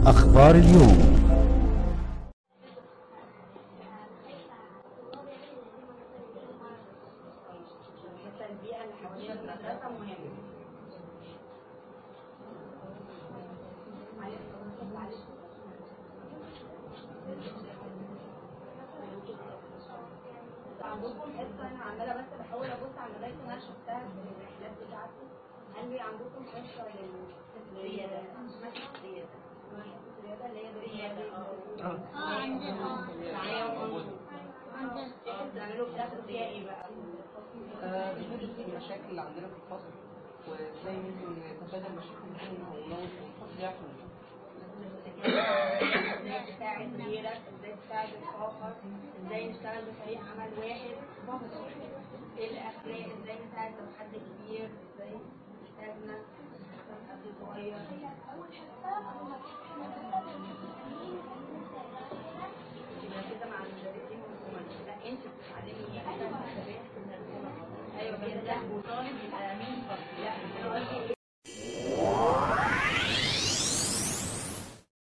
أخبار اليوم حتى البيئة اللي حوالين المدرسة مهمة. عندكم حصة أنا عمالة بس بحاول أبص على المدارس اللي أنا شفتها في الرحلات بتاعتي هل بي عندكم حصة للرياضة؟ رياضة الرياضة اللي هي رياضة اه عندنا معايا ومنصور. عندنا بتعملوا بتاخدوا فيها إيه بقى؟ آه، بندرس المشاكل اللي عندنا في الفصل وازاي ممكن نتفادى المشاكل دي او لو الفصل يعرف ازاي تساعد غيرك ازاي تساعد الاخر ازاي نشتغل بفريق عمل واحد ايه الاخلاق ازاي نساعد لو حد كبير ازاي نساعد ناس حد صغير يبقى كده مع المدرسين والمدرسين لا انت بتتعلمي ايه ايوه بس ده وطالب يبقى